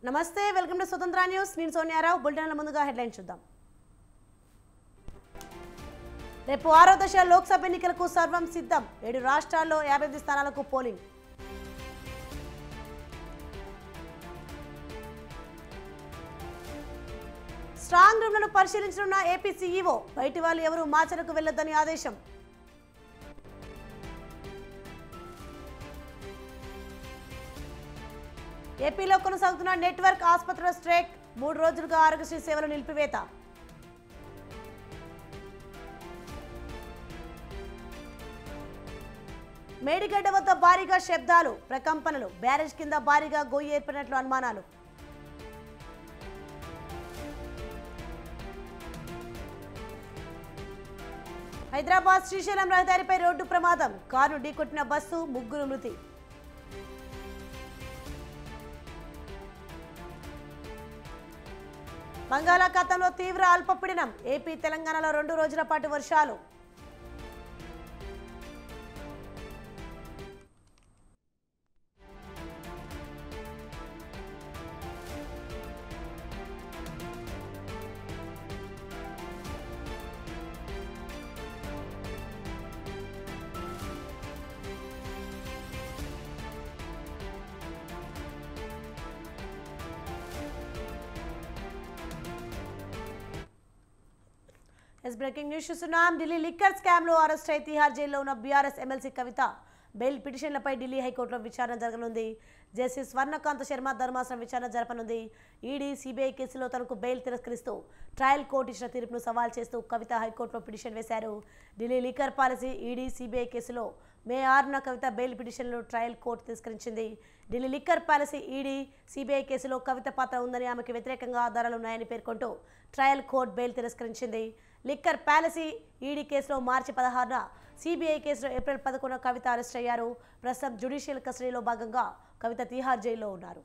నమస్తే welcome to స్వతంత్ర news నేను సోనియారావు బులెటిన్ల ముందుగా హెడ్లైన్ చూద్దాం రేపు ఆరో దశ లోక్సభ ఎన్నికలకు సర్వం సిద్ధం ఏడు రాష్ట్రాల్లో యాభై ఎనిమిది స్థానాలకు పోలింగ్ స్ట్రాంగ్ రూమ్లను పరిశీలించనున్న ఏపీ సీఈఓ బయటి వాళ్ళు ఎవరు మాచరకు వెళ్లొద్దని ఆదేశం ఏపీలో కొనసాగుతున్న నెట్వర్క్ ఆసుపత్రుల స్ట్రైక్ మూడు రోజులుగా ఆరోగ్యశ్రీ సేవలు నిలిపివేత మేడిగడ్డ వద్ద భారీగా శబ్దాలు ప్రకంపనలు బ్యారేజ్ కింద భారీగా గొయ్యి ఏర్పడినట్లు అనుమానాలు హైదరాబాద్ శ్రీశైలం రహదారిపై రోడ్డు ప్రమాదం కారును ఢీకొట్టిన బస్సు ముగ్గురు మృతి బంగాళాఖాతంలో తీవ్ర అల్పపీడనం ఏపీ తెలంగాణలో రెండు రోజుల పాటు వర్షాలు ఎస్ బ్రేకింగ్ న్యూస్ చూస్తున్నాం ఢిల్లీ లిక్కర్ స్కామ్ లో అరెస్ట్ అయి తిహార్ జైల్లో ఉన్న బీఆర్ఎస్ ఎమ్మెల్సీ కవిత బెయిల్ పిటిషన్లపై ఢిల్లీ హైకోర్టులో విచారణ జరగనుంది జస్టిస్ స్వర్ణకాంత శర్మ ధర్మాసనం విచారణ జరపనుంది ఈడీ సిబిఐ కేసులో తనకు బెయిల్ తిరస్కరిస్తూ ట్రయల్ కోర్టు ఇచ్చిన తీర్పును సవాల్ చేస్తూ కవిత హైకోర్టులో పిటిషన్ వేశారు Delhi liquor policy ED CBI కేసులో మే ఆరున కవిత బెయిల్ పిటిషన్లు ట్రయల్ కోర్టు తిరస్కరించింది Delhi liquor policy ED CBI కేసులో కవిత పాత్ర ఉందని ఆమెకు వ్యతిరేకంగా ఆధారాలు ఉన్నాయని పేర్కొంటూ ట్రయల్ కోర్టు బెయిల్ తిరస్కరించింది లిక్కర్ ప్యాలసీ ఈడీ కేసులో మార్చి పదహారున సిబిఐ కేసులో ఏప్రిల్ పదకొండున కవిత అరెస్ట్ అయ్యారు ప్రస్తుతం జ్యుడిషియల్ కస్టడీలో భాగంగా కవిత తిహార్ జైల్లో ఉన్నారు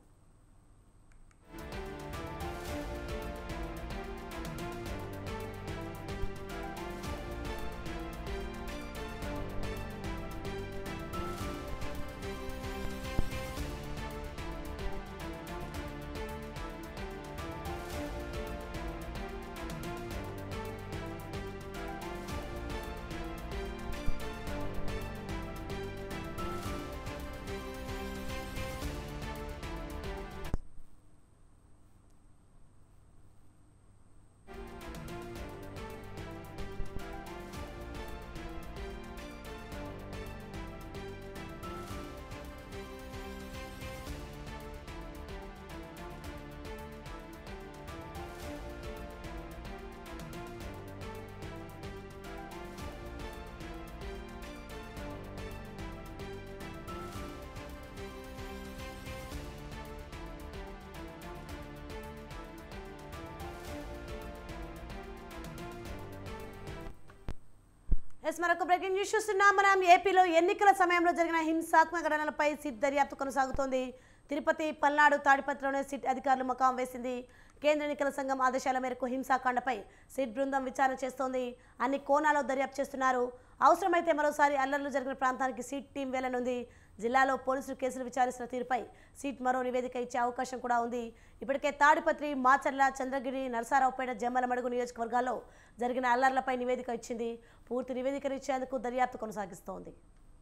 ఎస్ మరొక బ్రేకింగ్ న్యూస్ చూస్తున్నాం మనం ఏపీలో ఎన్నికల సమయంలో జరిగిన హింసాత్మక ఘటనలపై సిట్ దర్యాప్తు కొనసాగుతోంది తిరుపతి పల్నాడు తాడిపత్రిలోనే సిట్ అధికారులు మకాం వేసింది కేంద్ర ఎన్నికల సంఘం ఆదేశాల మేరకు హింసాకాండపై సిట్ బృందం విచారణ చేస్తోంది అన్ని కోణాల్లో దర్యాప్తు చేస్తున్నారు అవసరమైతే మరోసారి అల్లర్లు జరిగిన ప్రాంతానికి సిట్ టీం వెళ్లనుంది జిల్లాలో పోలీసులు కేసులు విచారిస్తున్న తీరుపై సీట్ మరో నివేదిక ఇచ్చే అవకాశం కూడా ఉంది ఇప్పటికే తాడిపత్రి మాచర్ల చంద్రగిరి నరసారావుపేట జమ్మలమడుగు నియోజకవర్గాల్లో జరిగిన అల్లర్లపై నివేదిక ఇచ్చింది పూర్తి నివేదికను ఇచ్చేందుకు దర్యాప్తు కొనసాగిస్తోంది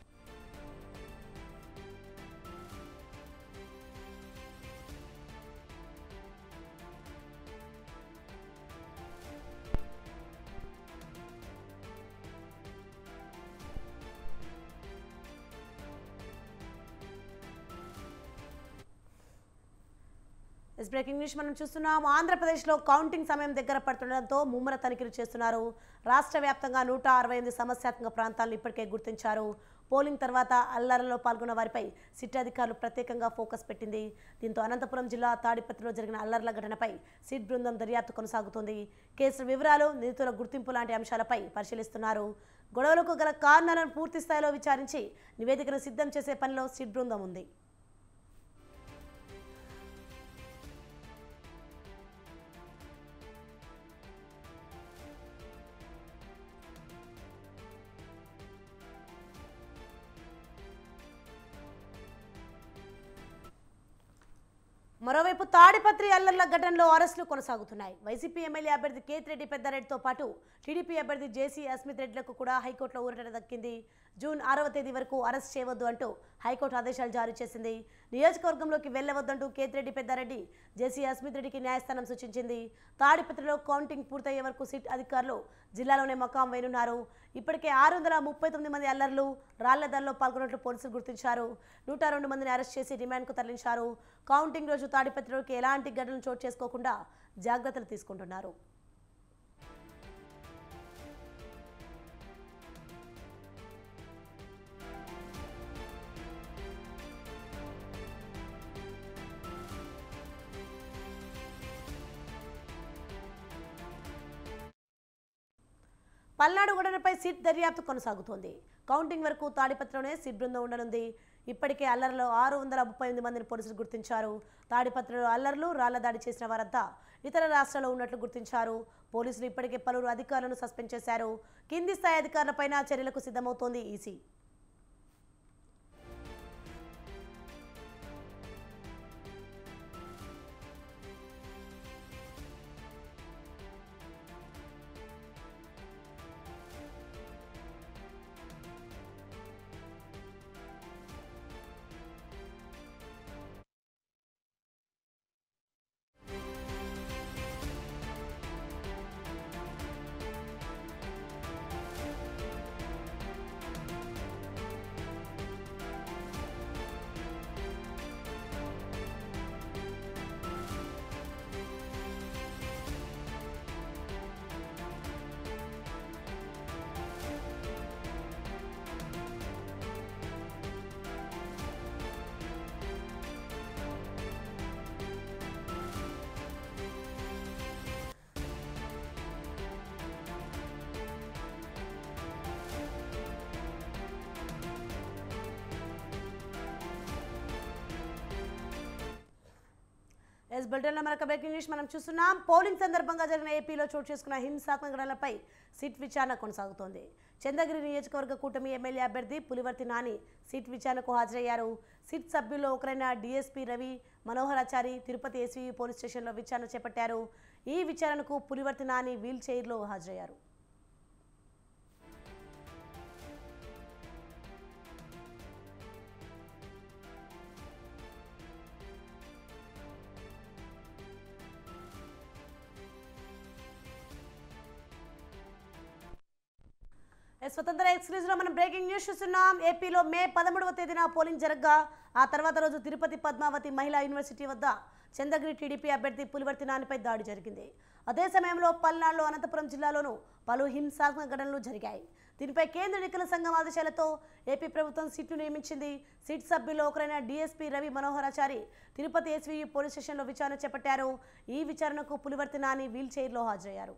ఎస్ బ్రేకింగ్ న్యూస్ మనం చూస్తున్నాం ఆంధ్రప్రదేశ్లో కౌంటింగ్ సమయం దగ్గర పడుతుండడంతో ముమ్మర తనిఖీలు చేస్తున్నారు రాష్ట్ర వ్యాప్తంగా నూట అరవై ఎనిమిది సమస్యాత్మక ప్రాంతాలను ఇప్పటికే గుర్తించారు పోలింగ్ తర్వాత అల్లర్లలో పాల్గొన్న వారిపై సిట్ అధికారులు ప్రత్యేకంగా ఫోకస్ పెట్టింది దీంతో అనంతపురం జిల్లా తాడిపత్రిలో జరిగిన అల్లర్ల ఘటనపై సిట్ బృందం దర్యాప్తు కొనసాగుతోంది కేసుల వివరాలు నిందితుల గుర్తింపు లాంటి అంశాలపై పరిశీలిస్తున్నారు గొడవలకు గల కారణాలను పూర్తి స్థాయిలో విచారించి నివేదికను సిద్ధం చేసే పనిలో సిట్ బృందం ఉంది మరోవైపు తాడిపత్రి అల్లర్ల ఘటనలో అరెస్టులు కొనసాగుతున్నాయి వైసీపీ ఎమ్మెల్యే అభ్యర్థి కేతిరెడ్డి పెద్దారెడ్డితో పాటు టీడీపీ అభ్యర్థి జేసీ అస్మిత్ రెడ్డిలకు కూడా హైకోర్టులో ఊరటన దక్కింది జూన్ ఆరవ తేదీ వరకు అరెస్ట్ చేయవద్దు అంటూ హైకోర్టు ఆదేశాలు జారీ చేసింది నియోజకవర్గంలోకి వెళ్లవద్దంటూ కేతిరెడ్డి పెద్దారెడ్డి జేసీ అస్మిత్ రెడ్డికి న్యాయస్థానం సూచించింది తాడిపత్రిలో కౌంటింగ్ పూర్తయ్యే వరకు సిట్ అధికారులు జిల్లాలోనే మకాం వేనున్నారు ఇప్పటికే ఆరు వందల ముప్పై తొమ్మిది మంది అల్లర్లు రాళ్ల దాడిలో పాల్గొన్నట్లు పోలీసులు గుర్తించారు నూట రెండు మందిని అరెస్ట్ చేసి రిమాండ్కు తరలించారు కౌంటింగ్ రోజు తాడిపత్రిలోకి ఎలాంటి ఘటనలు చోటు చేసుకోకుండా జాగ్రత్తలు తీసుకుంటున్నారు పల్నాడు ఘటనపై సిట్ దర్యాప్తు కొనసాగుతోంది కౌంటింగ్ వరకు తాడిపత్రిలోనే సిట్ బృందం ఉండనుంది ఇప్పటికే అల్లర్లో ఆరు వందల ముప్పై ఎనిమిది మందిని పోలీసులు గుర్తించారు తాడిపత్రిలో అల్లర్లు రాళ్ల దాడి చేసిన వారంతా ఇతర రాష్ట్రాల్లో ఉన్నట్లు గుర్తించారు పోలీసులు ఇప్పటికే పలువురు అధికారులను సస్పెండ్ చేశారు కింది స్థాయి అధికారులపైన చర్యలకు సిద్ధమవుతోంది ఈసీ ఎస్ బులెటిన్లో మరొక బ్రేకింగ్ న్యూస్ మనం చూస్తున్నాం పోలింగ్ సందర్భంగా జరిగిన ఏపీలో చోటు చేసుకున్న హింసాత్మక ఘటనలపై సిట్ విచారణ కొనసాగుతోంది చంద్రగిరి నియోజకవర్గ కూటమి ఎమ్మెల్యే అభ్యర్థి పులివర్తి నాని సిట్ విచారణకు హాజరయ్యారు సిట్ సభ్యుల్లో ఒకరైన DSP Ravi Manoharachari Tirupati SV police స్టేషన్లో విచారణ చేపట్టారు ఈ విచారణకు పులివర్తి నాని వీల్ చైర్లో హాజరయ్యారు ఎస్ స్వతంత్ర ఎక్స్క్లూజివ్లో మనం బ్రేకింగ్ న్యూస్ చూస్తున్నాం ఏపీలో మే పదమూడవ తేదీన పోలింగ్ జరగగా ఆ తర్వాత రోజు తిరుపతి పద్మావతి మహిళా యూనివర్సిటీ వద్ద చంద్రగిరి టీడీపీ అభ్యర్థి పులివర్తి నానిపై దాడి జరిగింది అదే సమయంలో పల్నాడులో అనంతపురం జిల్లాలోనూ పలు హింసాత్మక ఘటనలు జరిగాయి దీనిపై కేంద్ర ఎన్నికల సంఘం ఆదేశాలతో ఏపీ ప్రభుత్వం సిట్ను నియమించింది సిట్ సభ్యుల్లో ఒకరైన DSP Ravi Manoharachari Tirupati SV police స్టేషన్లో విచారణ చేపట్టారు ఈ విచారణకు పులివర్తి నాని వీల్ చైర్లో హాజరయ్యారు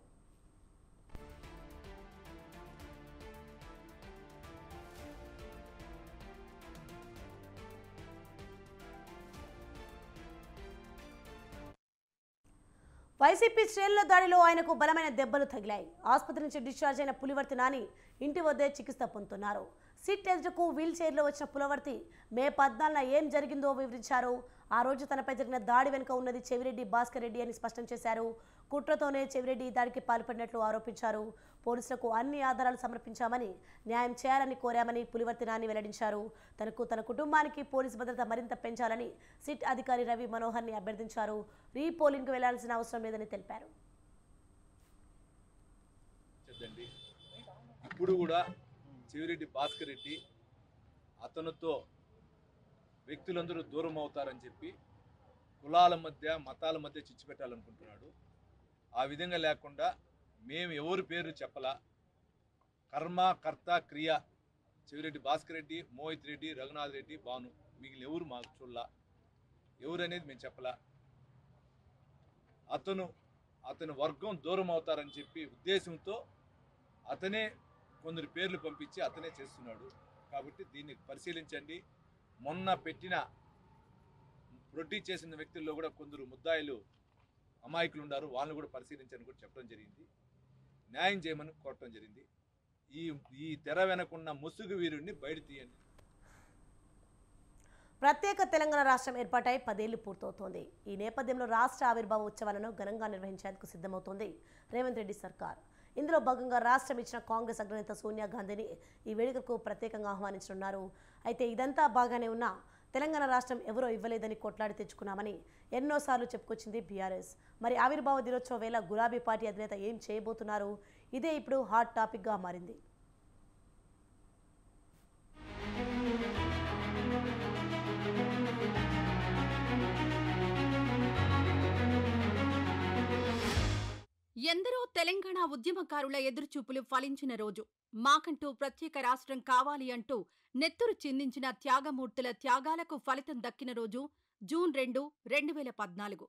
వైసీపీ శ్రేణుల దాడిలో ఆయనకు బలమైన దెబ్బలు తగిలాయి ఆసుపత్రి నుంచి డిశ్చార్జ్ అయిన పులివర్తి నాని ఇంటి వద్దే చికిత్స పొందుతున్నారు సిట్ టెస్ట్కు వీల్ చైర్లో వచ్చిన పులవర్తి మే పద్నాలుగున ఏం జరిగిందో వివరించారు ఆ రోజు తనపై జరిగిన దాడి వెనుక ఉన్నది చెవిరెడ్డి భాస్కర్ రెడ్డి అని స్పష్టం చేశారు కుట్రతోనే చెవిరెడ్డి ఈ దాడికి పాల్పడినట్లు ఆరోపించారు పోలీసులకు అన్ని ఆధారాలు సమర్పించామని న్యాయం చేయాలని కోరామని పులివర్తి నాని వెల్లడించారు తనకు తన కుటుంబానికి పోలీసు భద్రత మరింత పెంచాలని సిట్ అధికారి రవి మనోహర్ని అభ్యర్థించారు రీపోలింగ్కు వెళ్లాల్సిన అవసరం లేదని తెలిపారు చెందండి ఇప్పుడు కూడా చివిరెడ్డి భాస్కర్ రెడ్డి అతనితో వ్యక్తులందరూ దూరం అవుతారని చెప్పి కులాల మధ్య మతాల మధ్య చిచ్చు పెట్టాలనుకుంటున్నాడు ఆ విధంగా లేకుండా మేము ఎవరి పేరు చెప్పలా కర్మ కర్త క్రియ చివిరెడ్డి భాస్కర్ రెడ్డి మోహిత్ రెడ్డి రఘునాథ్ రెడ్డి భాను మిగిలిన ఎవరు మాకు చూడలా ఎవరు అనేది మేము చెప్పలా అతను అతని వర్గం దూరం అవుతారని చెప్పి ఉద్దేశంతో అతనే కొందరు పేర్లు పంపించి అతనే చేస్తున్నాడు కాబట్టి దీన్ని పరిశీలించండి మొన్న పెట్టిన రొట్టి చేసిన వ్యక్తుల్లో కూడా కొందరు ముద్దాయిలు అమాయకులు ఉన్నారు వాళ్ళని కూడా పరిశీలించని కూడా చెప్పడం జరిగింది న్యాయం చేయమని కోరటం జరిగింది ఈ ఈ తెర వెనకున్న ముసుగు వీరుడిని బయట తీయండి ప్రత్యేక తెలంగాణ రాష్ట్రం ఏర్పాటై పదేళ్లు పూర్తవుతోంది ఈ నేపథ్యంలో రాష్ట్ర ఆవిర్భావ ఉత్సవాలను ఘనంగా నిర్వహించేందుకు సిద్ధమవుతోంది రేవంత్ రెడ్డి సర్కార్ ఇందులో భాగంగా రాష్ట్రం ఇచ్చిన కాంగ్రెస్ అగ్రనేత సోనియా గాంధీని ఈ వేడుకకు ప్రత్యేకంగా ఆహ్వానించనున్నారు అయితే ఇదంతా బాగానే ఉన్నా తెలంగాణ రాష్ట్రం ఎవరో ఇవ్వలేదని కొట్లాడి తెచ్చుకున్నామని ఎన్నోసార్లు చెప్పుకొచ్చింది బీఆర్ఎస్ మరి ఆవిర్భావ దినోత్సవ వేళ గులాబీ పార్టీ అధినేత ఏం చేయబోతున్నారు ఇదే ఇప్పుడు హాట్ టాపిక్గా మారింది ఎందరో తెలంగాణ ఉద్యమకారుల ఎదురుచూపులు ఫలించిన రోజు మాకంటూ ప్రత్యేక రాష్ట్రం కావాలి అంటూ నెత్తురు చిందించిన త్యాగమూర్తుల త్యాగాలకు ఫలితం దక్కిన రోజు జూన్ రెండు రెండు వేల పద్నాలుగు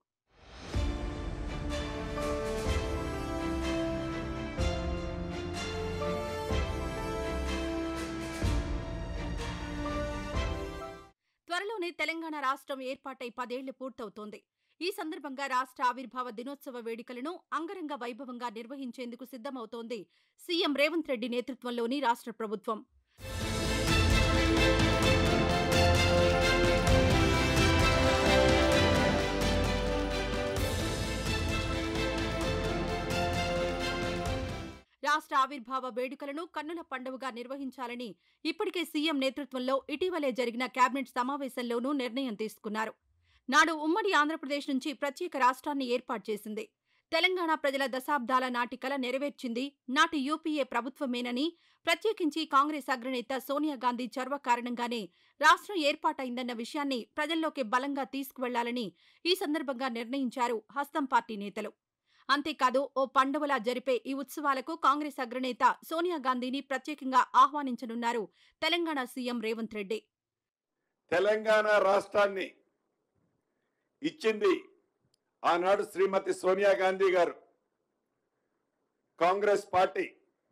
త్వరలోనే తెలంగాణ రాష్ట్రం ఏర్పాటై పదేళ్లు పూర్తవుతోంది ఈ సందర్భంగా రాష్ట్ర ఆవిర్భావ దినోత్సవ వేడుకలను అంగరంగ వైభవంగా నిర్వహించేందుకు సిద్ధమవుతోంది సీఎం రేవంత్ రెడ్డి నేతృత్వంలోని రాష్ట్ర ప్రభుత్వం రాష్ట్ర ఆవిర్భావ వేడుకలను కన్నుల పండుగగా నిర్వహించాలని ఇప్పటికే సీఎం నేతృత్వంలో ఇటీవలే జరిగిన కేబినెట్ సమావేశంలోనూ నిర్ణయం తీసుకున్నారు నాడు ఉమ్మడి ఆంధ్రప్రదేశ్ నుంచి ప్రత్యేక రాష్ట్రాన్ని ఏర్పాటు చేసింది తెలంగాణ ప్రజల దశాబ్దాల నాటి కల నెరవేర్చింది నాటి యూపీఏ ప్రభుత్వమేనని ప్రత్యేకించి కాంగ్రెస్ అగ్రనేత సోనియా గాంధీ చొరవ కారణంగానే రాష్ట్రం ఏర్పాటైందన్న విషయాన్ని ప్రజల్లోకి బలంగా తీసుకువెళ్లాలని ఈ సందర్భంగా నిర్ణయించారు హస్తం పార్టీ నేతలు అంతేకాదు ఓ పండుగలా జరిపే ఈ ఉత్సవాలకు కాంగ్రెస్ అగ్రనేత సోనియా గాంధీని ప్రత్యేకంగా ఆహ్వానించనున్నారు తెలంగాణ సీఎం రేవంత్ రెడ్డి తెలంగాణ రాష్ట్రాన్ని ఇచ్చింది ఆనాడు శ్రీమతి సోనియా గాంధీ గారు కాంగ్రెస్ పార్టీ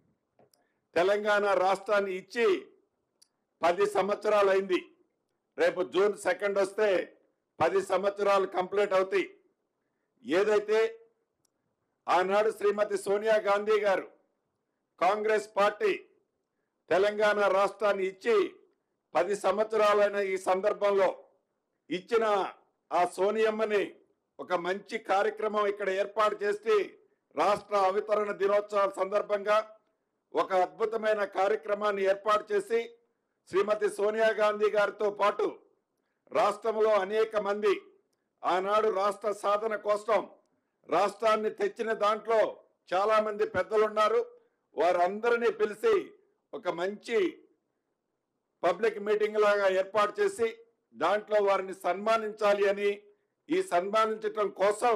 తెలంగాణ రాష్ట్రాన్ని ఇచ్చి పది సంవత్సరాలు అయింది రేపు జూన్ సెకండ్ వస్తే పది సంవత్సరాలు కంప్లీట్ అవుతాయి ఏదైతే ఆనాడు శ్రీమతి సోనియా గాంధీ గారు కాంగ్రెస్ పార్టీ తెలంగాణ రాష్ట్రాన్ని ఇచ్చి పది సంవత్సరాలైన ఈ సందర్భంలో ఇచ్చిన ఆ సోనియమ్మని ఒక మంచి కార్యక్రమం ఇక్కడ ఏర్పాటు చేసి రాష్ట్ర అవతరణ దినోత్సవం సందర్భంగా ఒక అద్భుతమైన కార్యక్రమాన్ని ఏర్పాటు చేసి శ్రీమతి సోనియా గాంధీ గారితో పాటు రాష్ట్రంలో అనేక మంది ఆనాడు రాష్ట్ర సాధన కోసం రాష్ట్రాన్ని తెచ్చిన దాంట్లో చాలా మంది పెద్దలున్నారు వారందరినీ పిలిచి ఒక మంచి పబ్లిక్ మీటింగ్ లాగా ఏర్పాటు చేసి దాంట్లో వారిని సన్మానించాలి అని ఈ సన్మానించటం కోసం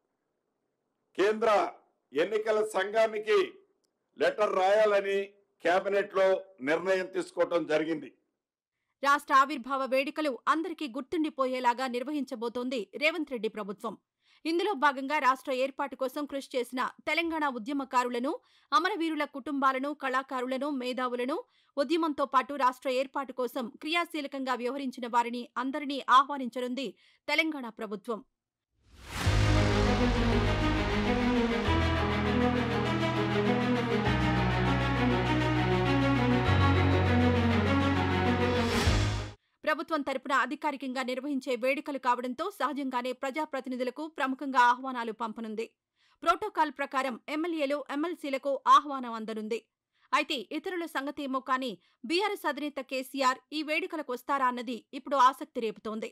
కేంద్ర ఎన్నికల సంఘానికి లెటర్ రాయాలని కేబినెట్ లో నిర్ణయం తీసుకోవటం జరిగింది రాష్ట్ర ఆవిర్భావ వేడుకలు అందరికీ గుర్తుండిపోయేలాగా నిర్వహించబోతోంది రేవంత్ రెడ్డి ప్రభుత్వం ఇందులో భాగంగా రాష్ట్ర ఏర్పాటు కోసం కృషి చేసిన తెలంగాణ ఉద్యమకారులను అమరవీరుల కుటుంబాలను కళాకారులను మేధావులను ఉద్యమంతో పాటు రాష్ట్ర ఏర్పాటు కోసం క్రియాశీలకంగా వ్యవహరించిన వారిని అందరినీ ఆహ్వానించనుంది తెలంగాణ ప్రభుత్వం ప్రభుత్వం తరపున అధికారికంగా నిర్వహించే వేడుకలు కావడంతో సహజంగానే ప్రజాప్రతినిధులకు ప్రముఖంగా ఆహ్వానాలు పంపనుంది ప్రోటోకాల్ ప్రకారం ఎమ్మెల్యేలు ఎమ్మెల్సీలకు ఆహ్వానం అందనుంది అయితే ఇతరుల సంగతేమో కానీ బీఆర్ఎస్ అధినేత కేసీఆర్ ఈ వేడుకలకు వస్తారా అన్నది ఇప్పుడు ఆసక్తి రేపుతోంది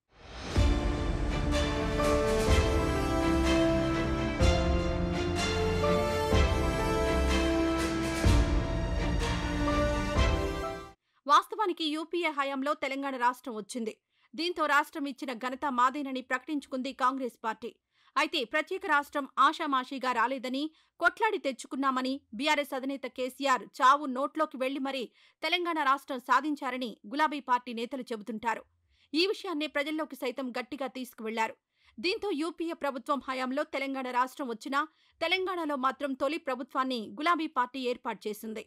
వాస్తవానికి యూపీఏ హయాంలో తెలంగాణ రాష్ట్రం వచ్చింది దీంతో రాష్ట్రం ఇచ్చిన ఘనత మాదేనని ప్రకటించుకుంది కాంగ్రెస్ పార్టీ అయితే ప్రత్యేక రాష్ట్రం ఆషామాషీగా రాలేదని కొట్లాడి తెచ్చుకున్నామని బీఆర్ఎస్ అధినేత కేసీఆర్ చావు నోట్లోకి వెళ్లి మరీ తెలంగాణ రాష్ట్రం సాధించారని గులాబీ పార్టీ నేతలు చెబుతుంటారు ఈ విషయాన్నే ప్రజల్లోకి సైతం గట్టిగా తీసుకువెళ్లారు దీంతో యూపీఏ ప్రభుత్వం హయాంలో తెలంగాణ రాష్ట్రం వచ్చినా తెలంగాణలో మాత్రం తొలి ప్రభుత్వాన్ని గులాబీ పార్టీ ఏర్పాటు చేసింది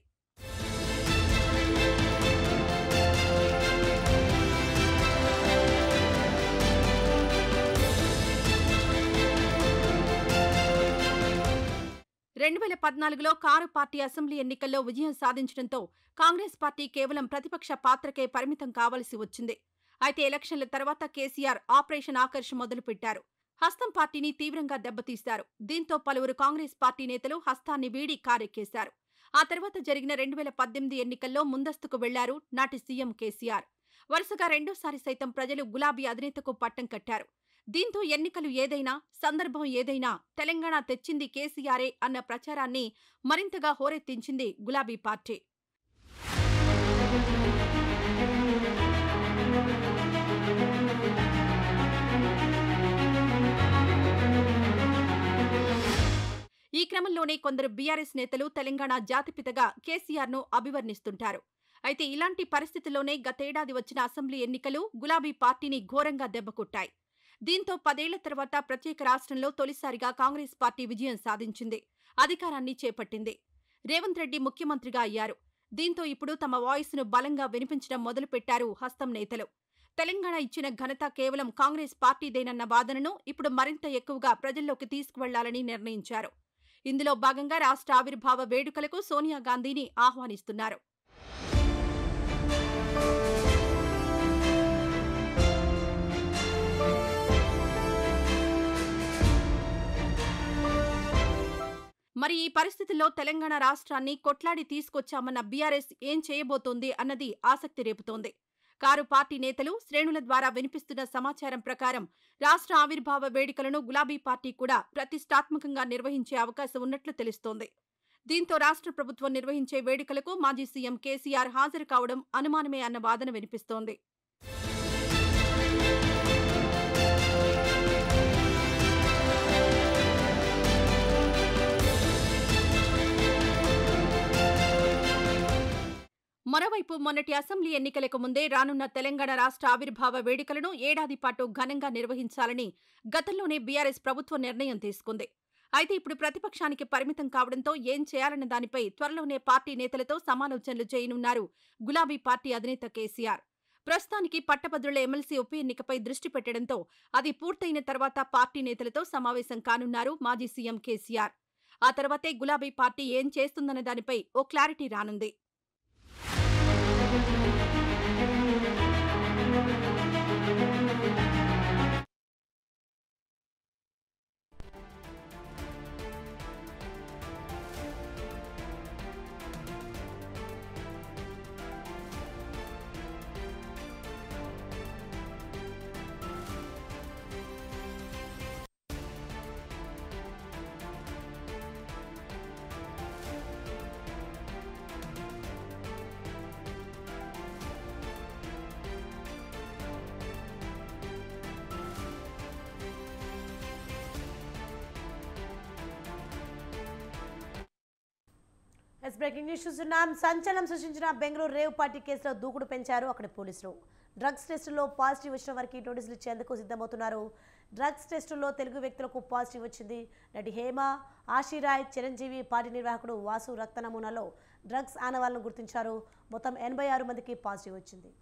రెండు వేల పద్నాలుగులో కారు పార్టీ అసెంబ్లీ ఎన్నికల్లో విజయం సాధించడంతో కాంగ్రెస్ పార్టీ కేవలం ప్రతిపక్ష పాత్రకే పరిమితం కావలసి వచ్చింది అయితే ఎలక్షన్ల తర్వాత కేసీఆర్ ఆపరేషన్ ఆకర్ష్ మొదలుపెట్టారు హస్తం పార్టీని తీవ్రంగా దెబ్బతీశారు దీంతో పలువురు కాంగ్రెస్ పార్టీ నేతలు హస్తాన్ని వీడి కారెక్కేశారు ఆ తర్వాత జరిగిన రెండు వేల పద్దెనిమిది ఎన్నికల్లో ముందస్తుకు వెళ్లారు నాటి సీఎం కేసీఆర్ వరుసగా రెండోసారి సైతం ప్రజలు గులాబీ అధినేతకు పట్టం కట్టారు దీంతో ఎన్నికలు ఏదైనా సందర్భం ఏదైనా తెలంగాణ తెచ్చింది కేసీఆరే అన్న ప్రచారాన్ని మరింతగా హోరెత్తించింది గులాబీ పార్టీ ఈ క్రమంలోనే కొందరు బీఆర్ఎస్ నేతలు తెలంగాణ జాతిపితగా కేసీఆర్ను అభివర్ణిస్తుంటారు అయితే ఇలాంటి పరిస్థితుల్లోనే గతేడాది వచ్చిన అసెంబ్లీ ఎన్నికలు గులాబీ పార్టీని ఘోరంగా దెబ్బకొట్టాయి దీంతో పదేళ్ల తర్వాత ప్రత్యేక రాష్ట్రంలో తొలిసారిగా కాంగ్రెస్ పార్టీ విజయం సాధించింది అధికారాన్ని చేపట్టింది రేవంత్ రెడ్డి ముఖ్యమంత్రిగా అయ్యారు దీంతో ఇప్పుడు తమ వాయిస్ను బలంగా వినిపించడం మొదలుపెట్టారు హస్తం నేతలు తెలంగాణ ఇచ్చిన ఘనత కేవలం కాంగ్రెస్ పార్టీదేనన్న వాదనను ఇప్పుడు మరింత ఎక్కువగా ప్రజల్లోకి తీసుకువెళ్లాలని నిర్ణయించారు ఇందులో భాగంగా రాష్ట్ర ఆవిర్భావ వేడుకలకు సోనియా గాంధీని ఆహ్వానిస్తున్నారు మరి ఈ పరిస్థితుల్లో తెలంగాణ రాష్ట్రాన్ని కొట్లాడి తీసుకొచ్చామన్న బీఆర్ఎస్ ఏం చేయబోతోంది అన్నది ఆసక్తి రేపుతోంది కారు పార్టీ నేతలు శ్రేణుల ద్వారా వినిపిస్తున్న సమాచారం ప్రకారం రాష్ట్ర ఆవిర్భావ వేడుకలను గులాబీ పార్టీ కూడా ప్రతిష్టాత్మకంగా నిర్వహించే అవకాశం ఉన్నట్లు తెలుస్తోంది దీంతో రాష్ట్ర ప్రభుత్వం నిర్వహించే వేడుకలకు మాజీ సీఎం కేసీఆర్ హాజరు కావడం అనుమానమే అన్న వాదన వినిపిస్తోంది మరోవైపు మొన్నటి అసెంబ్లీ ఎన్నికలకు ముందే రానున్న తెలంగాణ రాష్ట్ర ఆవిర్భావ వేడుకలను ఏడాది పాటు ఘనంగా నిర్వహించాలని గతంలోనే బీఆర్ఎస్ ప్రభుత్వం నిర్ణయం తీసుకుంది అయితే ఇప్పుడు ప్రతిపక్షానికి పరిమితం కావడంతో ఏం చేయాలన్న దానిపై త్వరలోనే పార్టీ నేతలతో సమాలోచనలు చేయనున్నారు గులాబీ పార్టీ అధినేత కేసీఆర్ ప్రస్తుతానికి పట్టభద్రుల ఎమ్మెల్సీ ఉప ఎన్నికపై దృష్టి పెట్టడంతో అది పూర్తయిన తర్వాత పార్టీ నేతలతో సమావేశం కానున్నారు మాజీ సీఎం కేసీఆర్ ఆ తర్వాతే గులాబీ పార్టీ ఏం చేస్తుందన్న దానిపై ఓ క్లారిటీ రానుంది ఎస్ బ్రేకింగ్ న్యూస్ చూస్తున్నాం సంచలనం సృష్టించిన బెంగళూరు రేవ్ పార్టీ కేసులో దూకుడు పెంచారు అక్కడి పోలీసులు డ్రగ్స్ టెస్టులో పాజిటివ్ వచ్చిన వారికి నోటీసులు ఇచ్చేందుకు సిద్ధమవుతున్నారు డ్రగ్స్ టెస్టుల్లో తెలుగు వ్యక్తులకు పాజిటివ్ వచ్చింది నటి హేమ ఆశీరాయ్ చిరంజీవి పార్టీ నిర్వాహకుడు వాసు రక్త నమూనాలో డ్రగ్స్ ఆనవాళ్లను గుర్తించారు మొత్తం ఎనభై ఆరు మందికి పాజిటివ్ వచ్చింది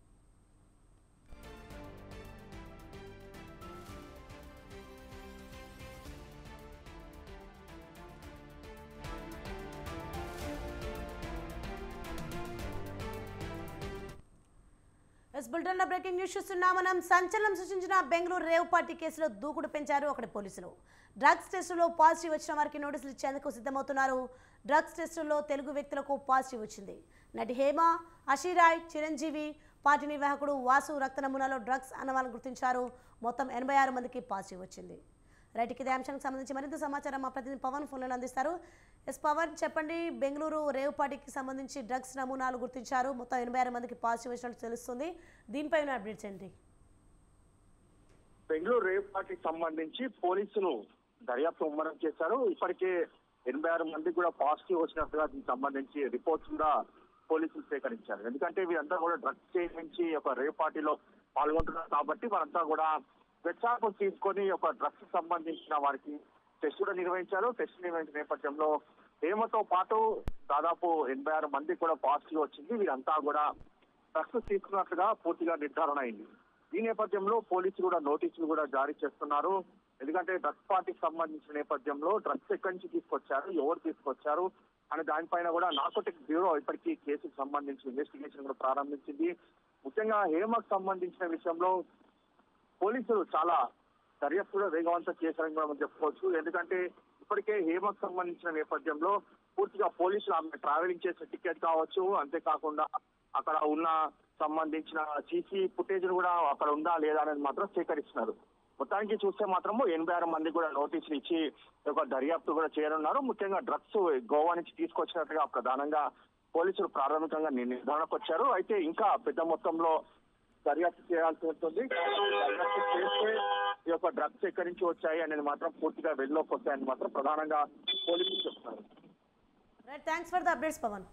ఎస్ బులెటిన్లో బ్రేకింగ్ న్యూస్ చూస్తున్నాం మనం సంచలనం సృష్టించిన బెంగళూరు రేవ్ పార్టీ కేసులో దూకుడు పెంచారు అక్కడి పోలీసులు డ్రగ్స్ టెస్టులో పాజిటివ్ వచ్చిన వారికి నోటీసులు ఇచ్చేందుకు సిద్ధమవుతున్నారు డ్రగ్స్ టెస్టుల్లో తెలుగు వ్యక్తులకు పాజిటివ్ వచ్చింది నటి హేమ అషీరాయ్ చిరంజీవి పార్టీ నిర్వాహకుడు వాసు రక్త నమూనాలో డ్రగ్స్ అన్నవాళ్ళని గుర్తించారు మొత్తం ఎనభై ఆరు మందికి పాజిటివ్ వచ్చింది రైట్ ఇదే అంశానికి సంబంధించి మరింత సమాచారం మా ప్రతినిధి పవన్ ఫోన్లో అందిస్తారు ఎస్ పవన్ చెప్పండి బెంగళూరు రేవ్ పార్టీకి సంబంధించి డ్రగ్స్ నమూనాలు గుర్తించారు మొత్తం ఎనభై ఆరు మందికి పాజిటివ్ వచ్చినట్టు తెలుస్తుంది దీనిపై ఉన్న అప్డేట్స్ ఏంటి బెంగళూరు రేవ్ పార్టీకి సంబంధించి పోలీసులు దర్యాప్తు ముమ్మరం చేశారు ఇప్పటికే ఎనభై ఆరు మందికి కూడా పాజిటివ్ వచ్చినట్టుగా దీనికి సంబంధించి రిపోర్ట్స్ కూడా పోలీసులు సేకరించారు ఎందుకంటే వీరంతా కూడా డ్రగ్స్ చేయించి ఒక రేవ్ పార్టీలో పాల్గొంటున్నారు కాబట్టి వారంతా కూడా వెచ్చాపు తీసుకొని ఒక డ్రగ్స్ సంబంధించిన వారికి టెస్ట్ కూడా నిర్వహించారు టెస్ట్ నిర్వహించిన నేపథ్యంలో హేమతో పాటు దాదాపు ఎనభై ఆరు మందికి కూడా పాజిటివ్ వచ్చింది వీరంతా కూడా డ్రగ్స్ తీసుకున్నట్లుగా పూర్తిగా నిర్ధారణ అయింది ఈ నేపథ్యంలో పోలీసులు కూడా నోటీసులు కూడా జారీ చేస్తున్నారు ఎందుకంటే డ్రగ్స్ పార్టీకి సంబంధించిన నేపథ్యంలో డ్రగ్స్ ఎక్కడి నుంచి తీసుకొచ్చారు ఎవరు తీసుకొచ్చారు అనే దానిపైన కూడా నార్కోటిక్ బ్యూరో ఇప్పటికీ కేసుకు సంబంధించి ఇన్వెస్టిగేషన్ కూడా ప్రారంభించింది ముఖ్యంగా హేమకు సంబంధించిన విషయంలో పోలీసులు చాలా దర్యాప్తు కూడా వేగవంతం చేశారని కూడా మనం చెప్పుకోవచ్చు ఎందుకంటే ఇప్పటికే హేమకు సంబంధించిన నేపథ్యంలో పూర్తిగా పోలీసులు ఆమె ట్రావెలింగ్ చేసిన టికెట్ కావచ్చు అంతేకాకుండా అక్కడ ఉన్న సంబంధించిన సీసీ ఫుటేజ్ కూడా అక్కడ ఉందా లేదా అనేది మాత్రం సేకరిస్తున్నారు మొత్తానికి చూస్తే మాత్రము ఎనభై ఆరు మంది కూడా నోటీసులు ఇచ్చి ఒక దర్యాప్తు కూడా చేయనున్నారు ముఖ్యంగా డ్రగ్స్ గోవా నుంచి తీసుకొచ్చినట్టుగా ప్రధానంగా పోలీసులు ప్రాథమికంగా ని- నిర్ధారణకు వచ్చారు అయితే ఇంకా పెద్ద మొత్తంలో దర్యాప్తు చేయాల్సి ఉంటుంది దర్యాప్తు చేస్తే ఈ యొక్క డ్రగ్స్ ఎక్కడి నుంచి వచ్చాయి అనేది మాత్రం పూర్తిగా వెలుగులోకి వస్తాయని మాత్రం ప్రధానంగా పోలీసులు చెప్తున్నారు right thanks for the updates Pawan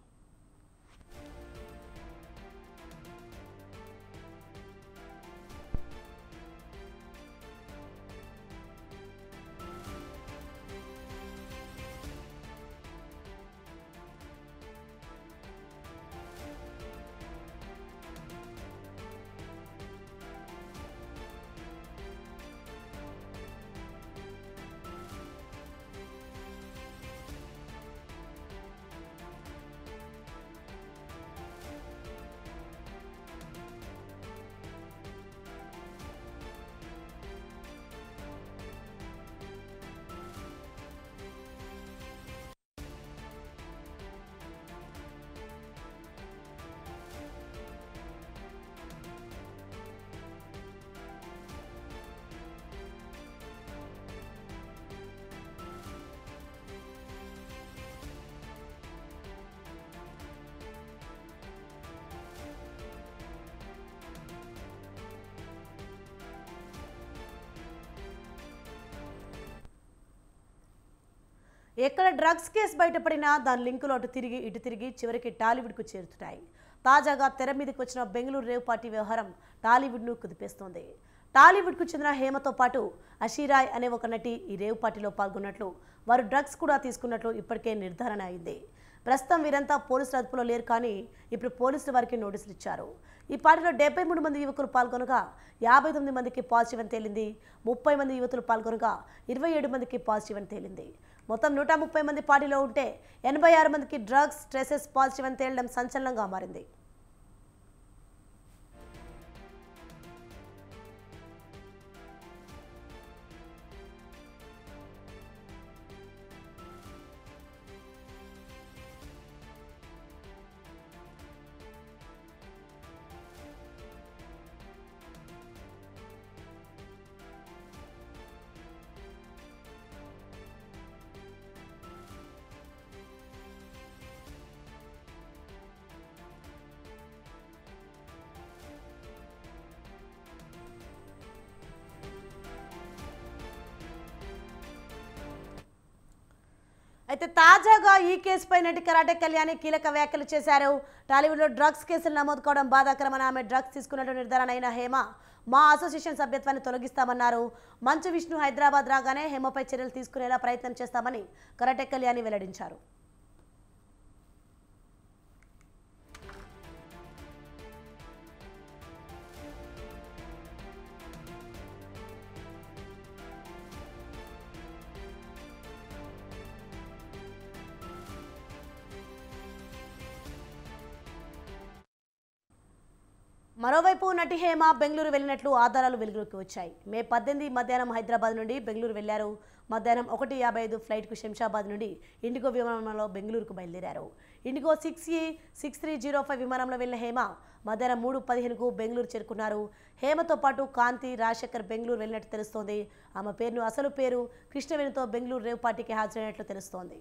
ఎక్కడ డ్రగ్స్ కేసు బయటపడినా దాని లింకులు అటు తిరిగి ఇటు తిరిగి చివరికి టాలీవుడ్కు చేరుతున్నాయి తాజాగా తెర మీదకి వచ్చిన బెంగళూరు రేవ్ పార్టీ వ్యవహారం టాలీవుడ్ను కుదిపేస్తోంది టాలీవుడ్కు చెందిన హేమతో పాటు అషీరాయ్ అనే ఒక నటి ఈ రేవ్ పార్టీలో పాల్గొన్నట్లు వారు డ్రగ్స్ కూడా తీసుకున్నట్లు ఇప్పటికే నిర్ధారణ అయింది ప్రస్తుతం వీరంతా పోలీసుల అదుపులో లేరు కానీ ఇప్పుడు పోలీసులు వారికి నోటీసులు ఇచ్చారు ఈ పార్టీలో డెబ్బై మూడు మంది యువకులు పాల్గొనగా యాభై తొమ్మిది మందికి పాజిటివ్ అని తేలింది ముప్పై మంది యువతులు పాల్గొనగా ఇరవై ఏడు మందికి పాజిటివ్ అని తేలింది మొత్తం నూట ముప్పై మంది పార్టీలో ఉంటే ఎనభై ఆరు మందికి డ్రగ్స్ స్ట్రెసెస్ పాజిటివ్ అని తేలడం సంచలనంగా మారింది అయితే తాజాగా ఈ కేసుపై నటి కరాటే కళ్యాణి కీలక వ్యాఖ్యలు చేశారు టాలీవుడ్లో డ్రగ్స్ కేసులు నమోదు కావడం బాధాకరమని ఆమె డ్రగ్స్ తీసుకున్నట్టు నిర్ధారణ అయిన హేమ మా అసోసియేషన్ సభ్యత్వాన్ని తొలగిస్తామన్నారు మంచు విష్ణు హైదరాబాద్ రాగానే హేమపై చర్యలు తీసుకునేలా ప్రయత్నం చేస్తామని కరాటే కళ్యాణి వెల్లడించారు మరోవైపు నటి హేమ బెంగళూరు వెళ్ళినట్లు ఆధారాలు వెలుగులోకి వచ్చాయి మే పద్దెనిమిది మధ్యాహ్నం హైదరాబాద్ నుండి బెంగళూరు వెళ్లారు మధ్యాహ్నం ఒకటి యాభై ఐదు ఫ్లైట్కు శంషాబాద్ నుండి ఇండిగో విమానంలో బెంగళూరుకు బయలుదేరారు IndiGo six E six three zero five విమానంలో వెళ్లిన హేమ మధ్యాహ్నం మూడు పదిహేనుకు బెంగళూరు చేరుకున్నారు హేమతో పాటు కాంతి రాజశేఖర్ బెంగళూరు వెళ్ళినట్టు తెలుస్తోంది ఆమె పేరును అసలు పేరు కృష్ణవేణితో బెంగళూరు రేవ్ పార్టీకి హాజరైనట్లు తెలుస్తోంది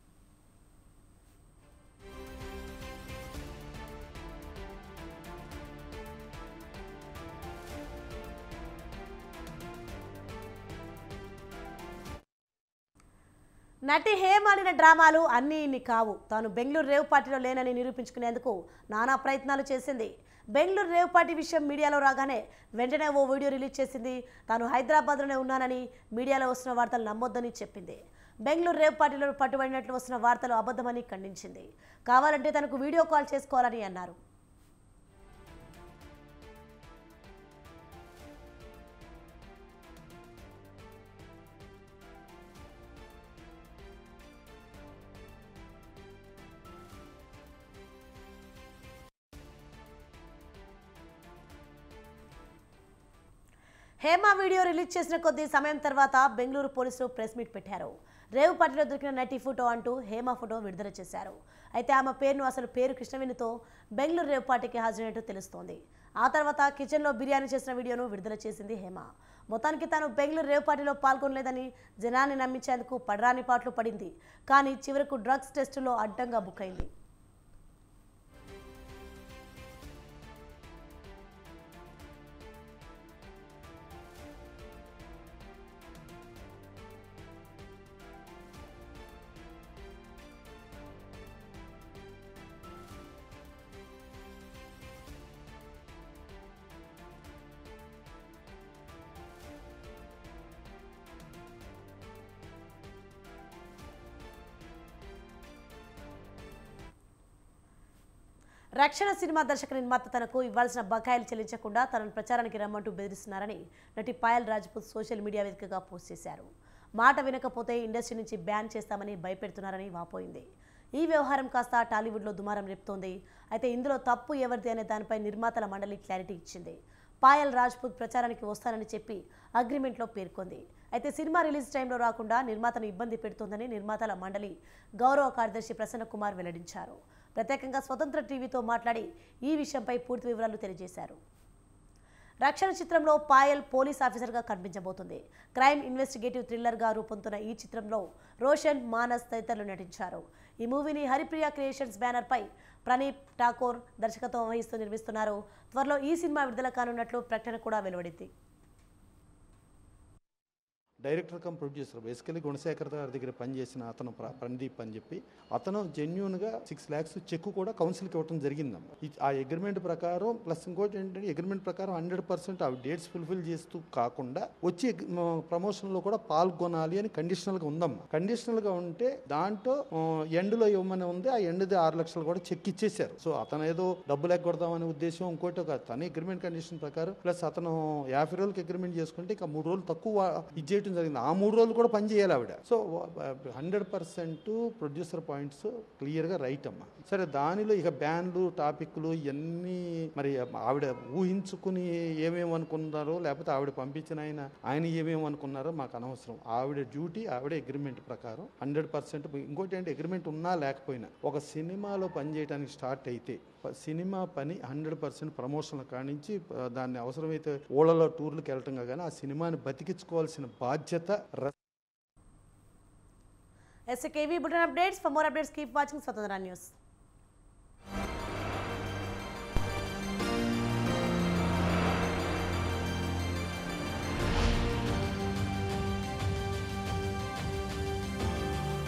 నటి హేమ ఆడిన డ్రామాలు అన్నీ ఇన్ని కావు తాను బెంగళూరు రేవ్ పార్టీలో లేనని నిరూపించుకునేందుకు నానా ప్రయత్నాలు చేసింది బెంగళూరు రేవ్ పార్టీ విషయం మీడియాలో రాగానే వెంటనే ఓ వీడియో రిలీజ్ చేసింది తాను హైదరాబాద్లోనే ఉన్నానని మీడియాలో వస్తున్న వార్తలు నమ్మొద్దని చెప్పింది బెంగళూరు రేవ్ పార్టీలో పట్టుబడినట్లు వస్తున్న వార్తలు అబద్ధమని ఖండించింది కావాలంటే తనకు వీడియో కాల్ చేసుకోవాలని అన్నారు హేమ వీడియో రిలీజ్ చేసిన కొద్ది సమయం తర్వాత బెంగళూరు పోలీసులు ప్రెస్ మీట్ పెట్టారు రేవు పార్టీలో దొరికిన నటి ఫోటో అంటూ హేమ ఫోటో విడుదల చేశారు అయితే ఆమె పేరును అసలు పేరు కృష్ణవేణితో బెంగళూరు రేవు పార్టీకి హాజరైనట్టు తెలుస్తోంది ఆ తర్వాత కిచెన్లో బిర్యానీ చేసిన వీడియోను విడుదల చేసింది హేమ మొత్తానికి తాను బెంగళూరు రేవ్ పార్టీలో పాల్గొనలేదని జనాన్ని నమ్మించేందుకు పడరాని పాటలు పడింది కానీ చివరకు డ్రగ్స్ టెస్టులో అడ్డంగా బుక్ అయింది రక్షణ సినిమా దర్శక నిర్మాత తనకు ఇవ్వాల్సిన బకాయిలు చెల్లించకుండా తనను ప్రచారానికి రమ్మంటూ బెదిరిస్తున్నారని నటి పాయల్ రాజ్పూత్ సోషల్ మీడియా వేదికగా పోస్ట్ చేశారు మాట వినకపోతే ఇండస్ట్రీ నుంచి బ్యాన్ చేస్తామని భయపెడుతున్నారని వాపోయింది ఈ వ్యవహారం కాస్త టాలీవుడ్లో దుమారం రేపుతోంది అయితే ఇందులో తప్పు ఎవరిది అనే దానిపై నిర్మాతల మండలి క్లారిటీ ఇచ్చింది పాయల్ రాజ్పూత్ ప్రచారానికి వస్తానని చెప్పి అగ్రిమెంట్లో పేర్కొంది అయితే సినిమా రిలీజ్ టైంలో రాకుండా నిర్మాతను ఇబ్బంది పెడుతోందని నిర్మాతల మండలి గౌరవ కార్యదర్శి ప్రసన్న కుమార్ వెల్లడించారు ప్రత్యేకంగా స్వతంత్ర టీవీతో మాట్లాడి ఈ విషయంపై పూర్తి వివరాలు తెలియజేశారు రక్షణ చిత్రంలో పాయల్ పోలీస్ ఆఫీసర్గా కనిపించబోతుంది క్రైమ్ ఇన్వెస్టిగేటివ్ థ్రిల్లర్గా రూపొందుతున్న ఈ చిత్రంలో రోషన్ మానస్ తదితరులు నటించారు ఈ మూవీని హరిప్రియ క్రియేషన్స్ బ్యానర్పై ప్రణీప్ ఠాకూర్ దర్శకత్వం వహిస్తూ నిర్మిస్తున్నారు త్వరలో ఈ సినిమా విడుదల కానున్నట్లు ప్రకటన కూడా వెలువడింది director cum producer basically Gunasekhar గారి దగ్గర పనిచేసిన అతను ప్ర- ప్రణదీప్ అని చెప్పి అతను జెన్యున్గా సిక్స్ ల్యాక్స్ చెక్ కూడా కౌన్సిల్కి ఇవ్వడం జరిగిందమ్మా ఈ- ఆ అగ్రిమెంట్ ప్రకారం ప్లస్ ఇంకోటి ఏంటంటే అగ్రిమెంట్ ప్రకారం హండ్రెడ్ పర్సెంట్ ఆ డేట్స్ ఫుల్ఫిల్ చేస్తూ కాకుండా వచ్చి ప్రమోషన్లో కూడా పాల్గొనాలి అని కండిషనల్గా ఉందమ్మా కండిషనల్గా ఉంటే దాంట్లో ఎండ్లో ఇవ్వమని ఉంది ఆ ఎండ్ది ఆరు లక్షలు కూడా చెక్ ఇచ్చేశారు సో అతను ఏదో డబ్బులు ఎగ్గొడదామనే ఉద్దేశం ఇంకోటి కాదు తన అగ్రిమెంట్ కండిషన్ ప్రకారం ప్లస్ అతను యాభై రోజులకి అగ్రిమెంట్ చేసుకుంటే ఇంకా మూడు రోజులు తక్కువ ఇది చేయడం జరిగింది ఆ మూడు రోజులు కూడా పని చేయాలి ఆవిడ so hundred percent producer points క్లియర్గా రైట్ అమ్మా సరే దానిలో ఇక బ్యాన్లు టాపిక్లు ఇవన్నీ మరి ఆవిడ ఊహించుకుని ఏమేమి అనుకున్నారో లేకపోతే ఆవిడ పంపించిన ఆయన ఆయన ఏమేమి అనుకున్నారో మాకు అనవసరం ఆవిడ డ్యూటీ ఆవిడ అగ్రిమెంట్ ప్రకారం హండ్రెడ్ పర్సెంట్ ఇంకోటి ఏంటి అగ్రిమెంట్ ఉన్నా లేకపోయినా ఒక సినిమాలో పని చేయడానికి స్టార్ట్ అయితే ప- సినిమా పని హండ్రెడ్ పర్సెంట్ ప్రమోషన్ల కానించి ప- దాన్ని అవసరమైతే ఊళ్ళలో టూర్లకు వెళ్ళటం కానీ ఆ సినిమాని బతికించుకోవాల్సిన బాధ్యత ర- SKV button updates for more updates keep watching Swatantra news